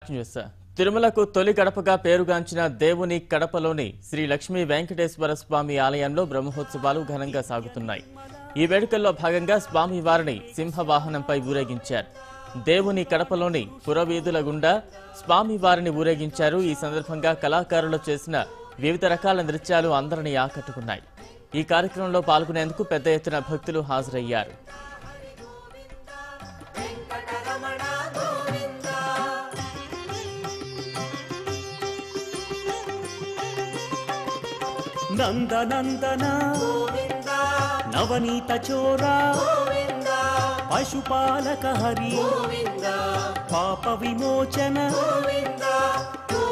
News. తిరుమలకు తొలి గడపగా పేరుగాంచిన దేవుని కడపలోని శ్రీ లక్ష్మీ వెంకటేశ్వర స్వామి ఆలయంలో బ్రహ్మోత్సవాలు ఘనంగా సాగుతున్నాయి ఈ వేడుకల్లో భాగంగా స్వామి వారిని సింహవాహనంపై ఊరేగించారు దేవుని కడపలోని పురవీధుల గుండా స్వామి వారిని ఊరేగించారు ఈ సందర్భంగా కళాకారులు చేసిన వివిధ రకాల నృత్యాలు అందరినీ ఆకట్టుకున్నాయి ఈ కార్యక్రమంలో పాల్గొనేందుకు పెద్ద ఎత్తున భక్తులు హాజరయ్యారు నందనందన నవనీత చోరా పశుపాలక హరి పాప విమోచన